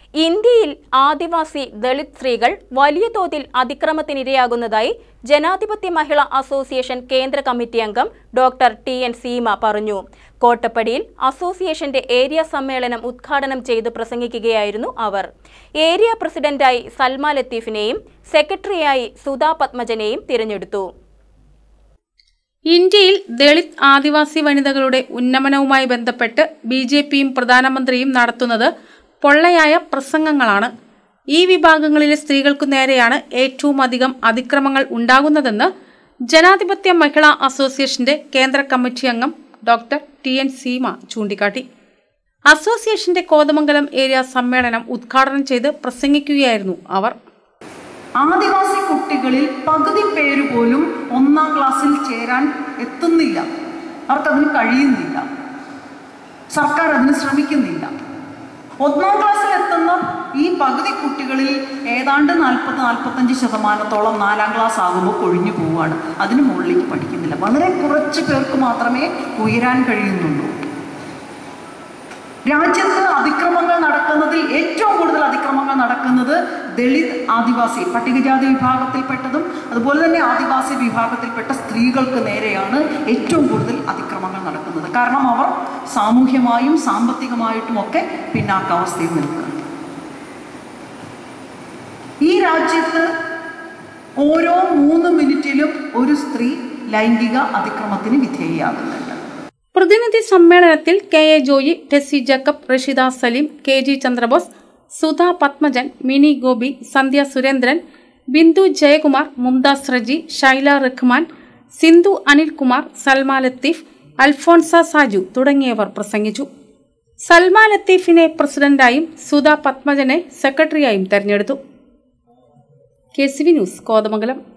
ഇന്ത്യയിൽ ആദിവാസി ദളിത് സ്ത്രീകൾ വലിയ തോതിൽ അതിക്രമത്തിനിരയാകുന്നതായി ജനാധിപത്യ മഹിളാ അസോസിയേഷൻ കേന്ദ്ര കമ്മിറ്റി അംഗം ഡോക്ടർ ടി എൻ സീമ പറഞ്ഞു കോട്ടപ്പടിയിൽ അസോസിയേഷന്റെ ഏരിയ സമ്മേളനം ഉദ്ഘാടനം ചെയ്ത് പ്രസംഗിക്കുകയായിരുന്നു അവർ ഏരിയ പ്രസിഡന്റായി സൽമ ലത്തീഫിനെയും സെക്രട്ടറിയായി സുധാ പത്മജനെയും തിരഞ്ഞെടുത്തു ഇന്ത്യയിൽ ദളിത് ആദിവാസി വനിതകളുടെ ഉന്നമനവുമായി ബന്ധപ്പെട്ട് ബി ജെ പിയും പ്രധാനമന്ത്രിയും നടത്തുന്നത് പൊള്ളയായ പ്രസംഗങ്ങളാണ് ഈ വിഭാഗങ്ങളിലെ സ്ത്രീകൾക്കു നേരെയാണ് ഏറ്റവും അധികം അതിക്രമങ്ങൾ ഉണ്ടാകുന്നതെന്ന് ജനാധിപത്യ മഹിളാ അസോസിയേഷന്റെ കേന്ദ്ര കമ്മിറ്റി അംഗം ഡോക്ടർ ടി എൻ സീമ ചൂണ്ടിക്കാട്ടി അസോസിയേഷന്റെ കോതമംഗലം ഏരിയ സമ്മേളനം ഉദ്ഘാടനം ചെയ്ത് പ്രസംഗിക്കുകയായിരുന്നു അവർ ആദിവാസി കുട്ടികളിൽ പകുതി പേര് പോലും ഒന്നാം ക്ലാസ്സിൽ ചേരാൻ എത്തുന്നില്ല അവർക്കതിന് കഴിയുന്നില്ല സർക്കാർ അതിന് ശ്രമിക്കുന്നില്ല ഒന്നാം ക്ലാസ്സിൽ എത്തുന്ന ഈ പകുതി കുട്ടികളിൽ ഏതാണ്ട് നാൽപ്പത് നാൽപ്പത്തഞ്ച് ശതമാനത്തോളം നാലാം ക്ലാസ് ആകുമ്പോൾ കൊഴിഞ്ഞു പോവുകയാണ് അതിന് മുകളിലേക്ക് പഠിക്കുന്നില്ല വളരെ കുറച്ച് പേർക്ക് മാത്രമേ ഉയരാൻ കഴിയുന്നുള്ളൂ രാജ്യത്ത് അതിക്രമങ്ങൾ നടക്കുന്നതിൽ ഏറ്റവും കൂടുതൽ അതിക്രമങ്ങൾ നടക്കുന്നത് ദളിത് ആദിവാസി പട്ടികജാതി വിഭാഗത്തിൽപ്പെട്ടതും അതുപോലെ തന്നെ ആദിവാസി വിഭാഗത്തിൽപ്പെട്ട സ്ത്രീകൾക്ക് നേരെയാണ് ഏറ്റവും കൂടുതൽ അതിക്രമങ്ങൾ നടക്കുന്നത് കാരണം അവർ സാമൂഹ്യമായും സാമ്പത്തികമായിട്ടുമൊക്കെ പിന്നാക്കാവസ്ഥയിൽ നിൽക്കുക ഈ രാജ്യത്ത് ഓരോ മൂന്ന് മിനിറ്റിലും ഒരു സ്ത്രീ ലൈംഗിക അതിക്രമത്തിന് വിധേയയാകുന്നുണ്ട് പ്രതിനിധി സമ്മേളനത്തിൽ K A Joy Tessy Jacob Rashida Saleem K G Chandrabose Sudha Padmajan Mini Gopi Sandhya Surendran Bindu Jayakumar Mumtaz Reji Shaila Rahman Sindhu Anilkumar Salma Latheef Alphonsa Saju തുടങ്ങിയവർ പ്രസംഗിച്ചു സൽമ ലത്തീഫിനെ പ്രസിഡന്റായും സുധാ പത്മജനെ സെക്രട്ടറിയായും തെരഞ്ഞെടുത്തു K C V news Kothamangalam